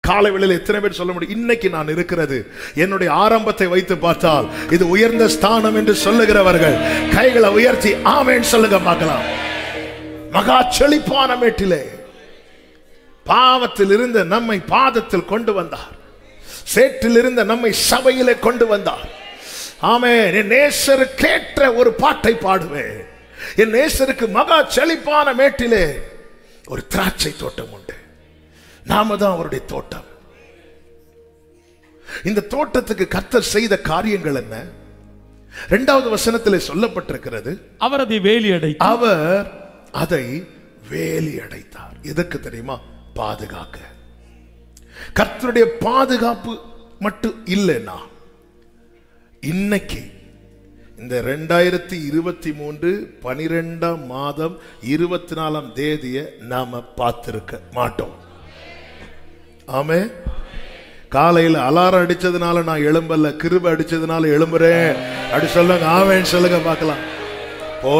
காலை வேளையில் எத்தனை பேர் சொல்ல முடியும் இன்னைக்கு நான் இருக்கிறது என்னுடைய ஆரம்பத்தை வைத்து பார்த்தால் இது உயர்ந்த ஸ்தானம் என்று சொல்லுகிறவர்கள் கைகளை உயர்த்தி ஆமேன் சொல்லுங்க பார்க்கலாம் மகா செழிப்பான மேட்டிலே பாவத்தில் இருந்த நம்மை பாதத்தில் கொண்டு வந்தார் சேற்றில் இருந்த நம்மை சபையிலே கொண்டு வந்தார் ஆமே என் நேசருக்கேற்ற ஒரு பாட்டை பாடுவேன் என் நேசருக்கு மகா செழிப்பான மேட்டிலே ஒரு திராட்சை தோட்டம் உண்டு நாம தான் அவருடைய தோட்டம் இந்த தோட்டத்துக்கு கர்த்தர் செய்த காரியங்கள் என்ன இரண்டாவது வசனத்திலே சொல்லப்பட்டிருக்கிறது அவர் அதை வேலி அடை அவர் அதை வேலி அடைத்தார் எதற்கு தெரியுமா பாதுகாக்க கர்த்தருடைய பாதுகாப்பு மட்டும் இல்லைன்னா இன்னைக்கு இந்த ரெண்டாயிரத்தி இருபத்தி மூன்று பனிரெண்டாம் மாதம் இருபத்தி நாலாம் தேதியை நாம பார்த்திருக்க மாட்டோம் ஆமே காலையில் அலாரம் அடிச்சதுனால நான் எழும்பல கிருப அடிச்சதுனால எழும்புறேன் அப்படி சொல்லுங்க ஆமேன்னு சொல்லுங்க பார்க்கலாம்